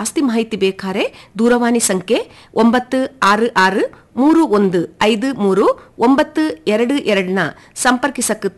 ಜಾಸ್ತಿ ಮಾಹಿತಿ ಬೇಕಾರೆ ದೂರವಾಣಿ ಸಂಖ್ಯೆ ಒಂಬತ್ತು ಆರು ಆರು ಮೂರು ಒಂದು ಐದು ಮೂರು ಒಂಬತ್ತು ಎರಡು ಎರಡನ್ನ ಸಂಪರ್ಕಿಸಕುತ್ತ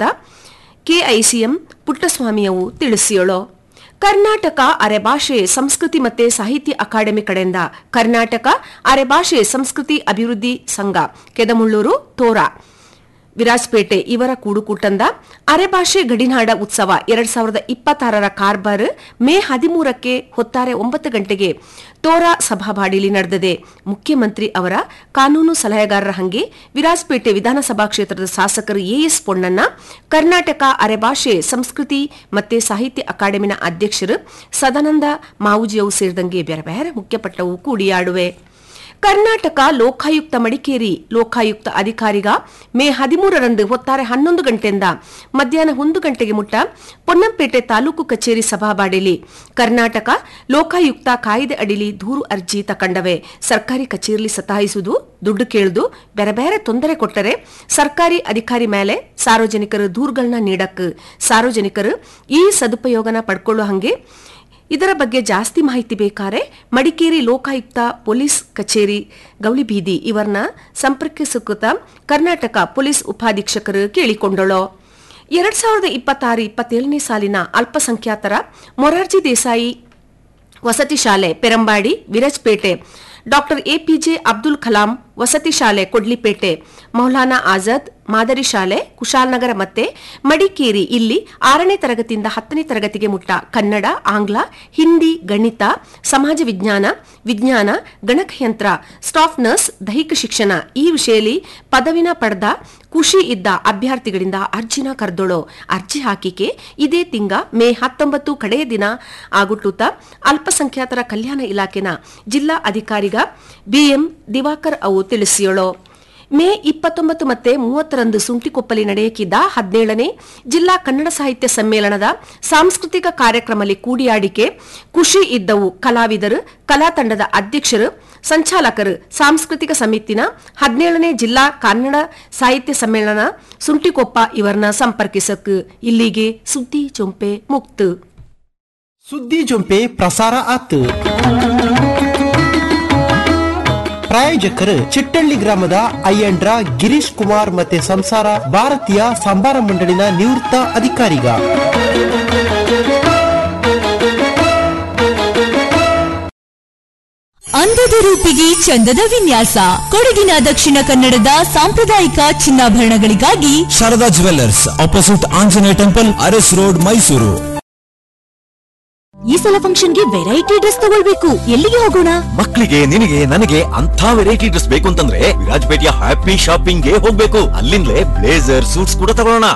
ಕೆಐಸಿಎಂ ಪುಟ್ಟಸ್ವಾಮಿಯವು ತಿಳಿಸಿಯೋಳು ಕರ್ನಾಟಕ ಅರೆಭಾಷೆ ಸಂಸ್ಕೃತಿ ಮತ್ತೆ ಸಾಹಿತ್ಯ ಅಕಾಡೆಮಿ ಕಡೆಯಿಂದ ಕರ್ನಾಟಕ ಅರೆಭಾಷೆ ಸಂಸ್ಕೃತಿ ಅಭಿವೃದ್ಧಿ ಸಂಘ ಕೆದಮುಳ್ಳೂರು ತೋರಾ ವಿರಾಜಪೇಟೆ ಇವರ ಕೂಡುಕೂಟಂದ ಅರೆಭಾಷೆ ಗಡಿನಾಡ ಉತ್ಸವ ಎರಡ್ ಸಾವಿರದ ಇಪ್ಪತ್ತಾರರ ಕಾರ್ಬಾರ್ ಮೇ ಹದಿಮೂರಕ್ಕೆ ಹೊತ್ತಾರೆ ಒಂಬತ್ತು ಗಂಟೆಗೆ ತೋರಾ ಸಭಾಬಾಡಿಲಿ ನಡೆದಿದೆ ಮುಖ್ಯಮಂತ್ರಿ ಅವರ ಕಾನೂನು ಸಲಹೆಗಾರರ ಹಂಗೆ ವಿರಾಜಪೇಟೆ ವಿಧಾನಸಭಾ ಕ್ಷೇತ್ರದ ಶಾಸಕರು ಎಎಸ್ ಪೊನ್ನಣ್ಣ ಕರ್ನಾಟಕ ಅರೆಭಾಷೆ ಸಂಸ್ಕೃತಿ ಮತ್ತೆ ಸಾಹಿತ್ಯ ಅಕಾಡೆಮಿನ ಅಧ್ಯಕ್ಷರು ಸದಾನಂದ ಮಾವುಜಿಯವು ಸೇರಿದಂಗೆ ಬೇರೆ ಬೇರೆ ಮುಖ್ಯಪಟ್ಟವು ಕೂಡಿಯಾಡುವೆ ಕರ್ನಾಟಕ ಲೋಕಾಯುಕ್ತ ಮಡಿಕೇರಿ ಲೋಕಾಯುಕ್ತ ಅಧಿಕಾರಿಗ ಮೇ ಹದಿಮೂರರಂದು ಹೊತ್ತಾರೆ ಹನ್ನೊಂದು ಗಂಟೆಯಿಂದ ಮಧ್ಯಾಹ್ನ ಒಂದು ಗಂಟೆಗೆ ಮುಟ್ಟ ಪೊನ್ನಂಪೇಟೆ ತಾಲೂಕು ಕಚೇರಿ ಸಭಾಬಾಡಿಲಿ ಕರ್ನಾಟಕ ಲೋಕಾಯುಕ್ತ ಕಾಯ್ದೆ ಅಡಿಲಿ ದೂರು ಅರ್ಜಿ ತಕಂಡವೆ ಸರ್ಕಾರಿ ಕಚೇರಿಲಿ ಸತಾಯಿಸುವುದು ದುಡ್ಡು ಕೇಳುದು ಬೇರೆ ಬೇರೆ ತೊಂದರೆ ಕೊಟ್ಟರೆ ಸರ್ಕಾರಿ ಅಧಿಕಾರಿ ಮೇಲೆ ಸಾರ್ವಜನಿಕರು ದೂರುಗಳನ್ನ ನೀಡಕ್ ಸಾರ್ವಜನಿಕರು ಈ ಸದುಪಯೋಗನ ಪಡ್ಕೊಳ್ಳೋ ಹಂಗೆ ಇದರ ಬಗ್ಗೆ ಜಾಸ್ತಿ ಮಾಹಿತಿ ಬೇಕಾರೆ ಮಡಿಕೇರಿ ಲೋಕಾಯುಕ್ತ ಪೊಲೀಸ್ ಕಚೇರಿ ಗೌಳಿಬೀದಿ ಇವರನ್ನ ಸಂಪರ್ಕಿಸುತ್ತ ಕರ್ನಾಟಕ ಪೊಲೀಸ್ ಉಪಾಧೀಕ್ಷಕರು ಕೇಳಿಕೊಂಡಳು ಎರಡ್ ಸಾವಿರದ ಇಪ್ಪತ್ತಾರು ಇಪ್ಪತ್ತೇಳನೇ ಸಾಲಿನ ಅಲ್ಪಸಂಖ್ಯಾತರ ಮೊರಾರ್ಜಿ ದೇಸಾಯಿ ವಸತಿ ಶಾಲೆ ಪೆರಂಬಾಡಿ ವಿರಜ್ಪೇಟೆ ಡಾಕ್ಟರ್ ಎಪಿಜೆ ಅಬ್ದುಲ್ ಕಲಾಂ ವಸತಿ ಶಾಲೆ ಕೊಡ್ಲಿಪೇಟೆ ಮೌಲಾನಾ ಆಜಾದ್ ಮಾದರಿ ಶಾಲೆ ಕುಶಾಲನಗರ ಮತ್ತೆ ಮಡಿಕೇರಿ ಇಲ್ಲಿ ಆರನೇ ತರಗತಿಯಿಂದ ಹತ್ತನೇ ತರಗತಿಗೆ ಮುಟ್ಟ ಕನ್ನಡ ಆಂಗ್ಲ ಹಿಂದಿ ಗಣಿತ ಸಮಾಜ ವಿಜ್ಞಾನ ವಿಜ್ಞಾನ ಗಣಕಯಂತ್ರ ಸ್ಟಾಫ್ ನರ್ಸ್ ದೈಹಿಕ ಶಿಕ್ಷಣ ಈ ವಿಷಯದಲ್ಲಿ ಪದವಿನ ಪಡೆದ ಖುಷಿ ಇದ್ದ ಅಭ್ಯರ್ಥಿಗಳಿಂದ ಅರ್ಜಿನ ಕರೆದೊಳು ಅರ್ಜಿ ಹಾಕಿಕೆ ಇದೇ ತಿಂಗ ಮೇ ಹತ್ತೊಂಬತ್ತು ಕಡೆಯ ದಿನ ಆಗುಟ್ಟುತ್ತ ಅಲ್ಪಸಂಖ್ಯಾತರ ಕಲ್ಯಾಣ ಇಲಾಖೆನ ಜಿಲ್ಲಾ ಅಧಿಕಾರಿಗ ಬಿಎಂ ದಿವಾಕರ್ ಅವು ತಿಳಿಸಿಯೋಳು ಮೇ ಇಪ್ಪತ್ತೊಂಬತ್ತು ಮತ್ತೆ ಮೂವತ್ತರಂದು ಸುಂಟಿಕೊಪ್ಪಲಿ ನಡೆಯಕಿದ್ದ ಹದಿನೇಳನೇ ಜಿಲ್ಲಾ ಕನ್ನಡ ಸಾಹಿತ್ಯ ಸಮ್ಮೇಳನದ ಸಾಂಸ್ಕೃತಿಕ ಕಾರ್ಯಕ್ರಮದಲ್ಲಿ ಕೂಡಿಯಾಡಿಕೆ ಖುಷಿ ಇದ್ದವು ಕಲಾವಿದರು ಕಲಾ ತಂಡದ ಅಧ್ಯಕ್ಷರು ಸಂಚಾಲಕರು ಸಾಂಸ್ಕೃತಿಕ ಸಮಿತಿನ ಹದಿನೇಳನೇ ಜಿಲ್ಲಾ ಕನ್ನಡ ಸಾಹಿತ್ಯ ಸಮ್ಮೇಳನ ಸುಂಟಿಕೊಪ್ಪ ಇವರನ್ನ ಸಂಪರ್ಕಿಸಕ್ ಇಲ್ಲಿಗೆ ಸುದ್ದಿ ಚೊಂಪೆ ಮುಕ್ತು ಸುದ್ದಿ ಜೊಂಪೆ ಪ್ರಸಾರ ಆತು ಪ್ರಾಯೋಜಕರು ಚಿಟ್ಟಳ್ಳಿ ಗ್ರಾಮದ ಅಯ್ಯಂಡ್ರ ಗಿರೀಶ್ ಕುಮಾರ್ ಮತ್ತೆ ಸಂಸಾರ ಭಾರತೀಯ ಸಂಬಾರ ಮಂಡಳಿನ ನಿವೃತ್ತ ಅಧಿಕಾರಿಗ ಅಂದದ ರೂಪಿಗೆ ಚಂದದ ವಿನ್ಯಾಸ ಕೊಡಗಿನ ದಕ್ಷಿಣ ಕನ್ನಡದ ಸಾಂಪ್ರದಾಯಿಕ ಚಿನ್ನಾಭರಣಗಳಿಗಾಗಿ Sharada jewellers opposite Anjaneya temple Urs road Mysuru ಈ ಸಲ ಫಂಕ್ಷನ್ಗೆ ವೆರೈಟಿ ಡ್ರೆಸ್ ತಗೊಳ್ಬೇಕು ಎಲ್ಲಿಗೆ ಹೋಗೋಣ ಮಕ್ಕಳಿಗೆ ನಿನಗೆ ನನಗೆ ಅಂತ ವೆರೈಟಿ ಡ್ರೆಸ್ ಬೇಕು ಅಂತಂದ್ರೆ ವಿರಾಜಪೇಟೆಯ ಹ್ಯಾಪಿ ಶಾಪಿಂಗ್ ಗೆ ಹೋಗ್ಬೇಕು ಅಲ್ಲಿಂದಲೇ ಬ್ಲೇಸರ್ ಸೂಟ್ಸ್ ಕೂಡ ತಗೊಳ್ಳೋಣ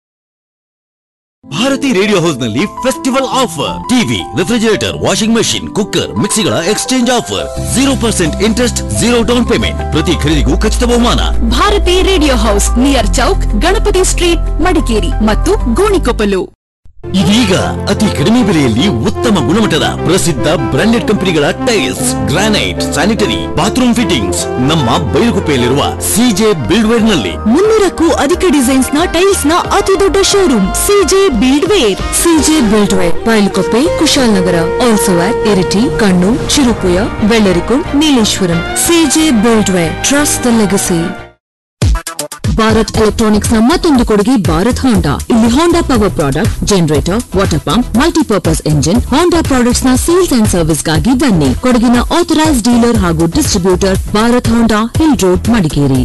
ಭಾರತಿ ರೇಡಿಯೋ ಹೌಸ್ ನಲ್ಲಿ festival offer TV refrigerator washing machine cooker ಮಿಕ್ಸಿಗಳ exchange offer zero percent interest zero down payment ಪ್ರತಿ ಖರೀದಿಗೂ ಖಚಿತ ಬಹುಮಾನ Bharati radio house near Chowk Ganapathi street Madikeri ಮತ್ತು ಗೋಣಿಕೊಪ್ಪಲು ಇದೀಗ ಅತಿ ಕಡಿಮೆ ಬೆಲೆಯಲ್ಲಿ ಉತ್ತಮ ಗುಣಮಟ್ಟದ ಪ್ರಸಿದ್ಧ ಬ್ರಾಂಡೆಡ್ ಕಂಪನಿಗಳ tiles granite sanitary bathroom fittings ನಮ್ಮ ಬೈಲುಗುಪ್ಪೆಯಲ್ಲಿರುವ ಸಿಜೆ ಬಿಲ್ಡ್ವೇರ್ ನಲ್ಲಿ ಮುನ್ನೂರಕ್ಕೂ ಅಧಿಕ ಡಿಸೈನ್ಸ್ ನ ಟೈಲ್ಸ್ ನ ಅತಿ ದೊಡ್ಡ showroom CJ buildware CJ buildware Bylakuppe Kushalnagar also at Iritty Kannur Cherupuzha Vellarikund Nileshwaram CJ buildware trust the legacy Bharat electronics ನ ಮತ್ತೊಂದು ಕೊಡುಗೆ ಭಾರತ್ ಹೋಂಡಾ ಇಲ್ಲಿ Honda power product generator water pump multipurpose engine Honda products ನ ಸೇಲ್ಸ್ ಅಂಡ್ ಸರ್ವಿಸ್ ಗಾಗಿ ಬನ್ನಿ ಕೊಡಗಿನ ಆಥರೈಸ್ ಡೀಲರ್ ಹಾಗೂ distributor Bharat Honda hill road Madikeri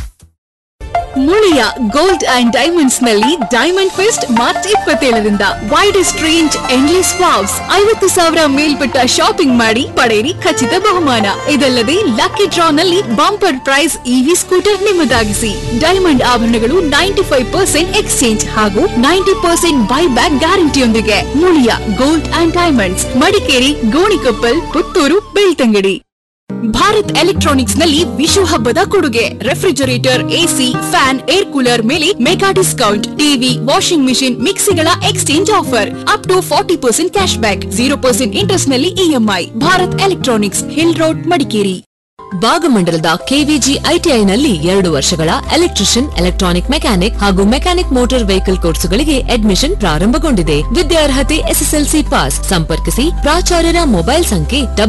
Muliya gold and diamonds ನಲ್ಲಿ ಡೈಮಂಡ್ ಫೆಸ್ಟ್ ಮಾರ್ಚ್ ಇಪ್ಪತ್ತೇಳರಿಂದ ವೈಡೆಸ್ಟ್ ರೇಂಜ್ ಎಂಡ್ಲೆಸ್ ವಾವ್ಸ್ ಐವತ್ತು ಸಾವಿರ ಮೇಲ್ಪಟ್ಟ ಶಾಪಿಂಗ್ ಮಾಡಿ ಪಡೆಯಿರಿ ಖಚಿತ ಬಹುಮಾನ ಇದಲ್ಲದೆ ಲಕ್ಕಿ ಡ್ರಾ ನಲ್ಲಿ ಬಂಪರ್ ಪ್ರೈಸ್ ಇವಿ ಸ್ಕೂಟರ್ ನಿಮ್ಮದಾಗಿಸಿ ಡೈಮಂಡ್ ಆಭರಣಗಳು ನೈಂಟಿ ಫೈವ್ ಪರ್ಸೆಂಟ್ ಎಕ್ಸ್ಚೇಂಜ್ ಹಾಗೂ ನೈಂಟಿ ಪರ್ಸೆಂಟ್ ಬೈ ಬ್ಯಾಕ್ ಗ್ಯಾರಂಟಿಯೊಂದಿಗೆ Muliya gold and diamonds Madikeri Gonikoppal Puttur Belthangady Bharat electronics ನಲ್ಲಿ ವಿಶು ಹಬ್ಬದ ಕೊಡುಗೆ refrigerator AC fan air cooler ಮೇಲೆ mega discount TV washing machine ಮಿಕ್ಸಿಗಳ exchange offer up to forty percent cash back zero percent interest ನಲ್ಲಿ EMI Bharat electronics hill road Madikeri ಭಾಗಮಂಡಲದ KVG ಐಟಿಐನಲ್ಲಿ ಎರಡು ವರ್ಷಗಳ ಎಲೆಕ್ಟ್ರಿಷಿಯನ್ ಎಲೆಕ್ಟ್ರಾನಿಕ್ ಮೆಕ್ಯಾನಿಕ್ ಹಾಗೂ ಮೆಕ್ಯಾನಿಕ್ ಮೋಟಾರ್ ವೆಹಿಕಲ್ ಕೋರ್ಸುಗಳಿಗೆ admission ಪ್ರಾರಂಭಗೊಂಡಿದೆ ವಿದ್ಯಾರ್ಹತೆ ಎಸ್ಎಸ್ಎಲ್ಸಿ ಪಾಸ್ ಸಂಪರ್ಕಿಸಿ ಪ್ರಾಚಾರ್ಯರ ಮೊಬೈಲ್ ಸಂಖ್ಯೆ